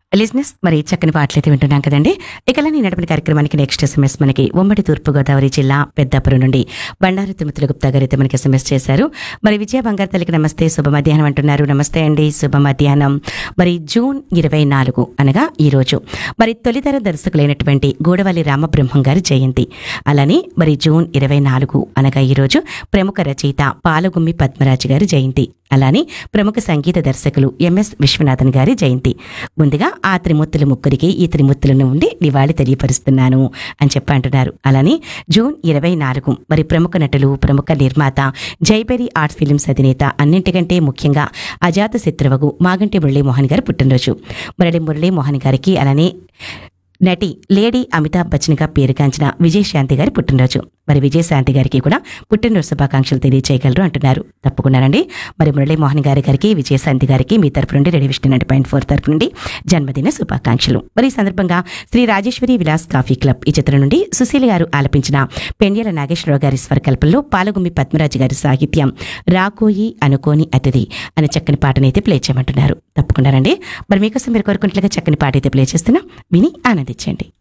లిజినెస్ మరి చక్కని పాటలు అయితే వింటున్నాం కదండి ఇక నేను నడిపిన కార్యక్రమానికి నెక్స్ట్ ఎస్ఎంఎస్ మనకి ఉమ్మడి తూర్పుగోదావరి జిల్లా పెద్దాపురం నుండి బండారు తిరుమతుల గుప్తా గారు అయితే మనకి ఎస్ఎంఎస్ చేశారు మరి విజయ బంగారు తల్లికి నమస్తే శుభ మధ్యాహ్నం అంటున్నారు నమస్తే అండి శుభ మధ్యాహ్నం మరి జూన్ ఇరవై నాలుగు అనగా ఈ రోజు మరి తొలితర దర్శకులైనటువంటి గూడవల్లి రామబ్రహ్మం గారి జయంతి అలానే మరి జూన్ ఇరవై నాలుగు అనగా ఈ రోజు ప్రముఖ రచయిత పాలగుమ్మి పద్మరాజు గారి జయంతి అలానే ప్రముఖ సంగీత దర్శకులు ఎంఎస్ విశ్వనాథన్ గారి జయంతి ముందుగా ఆ త్రిమూర్తుల ముగ్గురికి ఈ త్రిమూర్తులను ఉండి నివాళి తెలియపరుస్తున్నాను అని చెప్పి అంటున్నారు అలానే జూన్ ఇరవై నాలుగు మరి ప్రముఖ నటులు ప్రముఖ నిర్మాత జైబెరీ ఆర్ట్ ఫిలిమ్స్ అధినేత అన్నింటికంటే ముఖ్యంగా అజాత శత్రువగు మాగంటి మురళీమోహన్ గారి పుట్టినరోజు మురళి మురళీమోహన్ గారికి అలానే నటి లేడీ అమితాబ్ బచ్చన్గా పేరుగాంచిన విజయశాంతి గారి పుట్టినరోజు మరి విజయశాంతి గారికి కూడా పుట్టినరోజు శుభాకాంక్షలు తెలియజేయగలరు అంటున్నారు తప్పకుండానండి మరి మురళీమోహన్ గారి గారికి విజయశాంతి గారికి మీ తరపు నుండి రెడీ విష్ణు నైన్ పాయింట్ ఫోర్ తరపు నుండి జన్మదిన శుభాకాంక్షలు మరి ఈ సందర్భంగా శ్రీ రాజేశ్వరి విలాస్ కాఫీ క్లబ్ ఈ చిత్రం నుండి సుశీల్ గారు ఆలపించిన పెండ్యాల నాగేశ్వరరావు గారి స్వరకల్పంలో పాలగుమ్మి పద్మరాజు గారి సాహిత్యం రాకోయి అనుకోని అతిథి అనే చక్కని పాటనైతే ప్లే చేయమంటున్నారు తప్పకుండానండి మరి మీకోసం మీరు కోరుకుంటుగా చక్కని పాట అయితే ప్లే చేస్తున్నా విని ఆనందించండి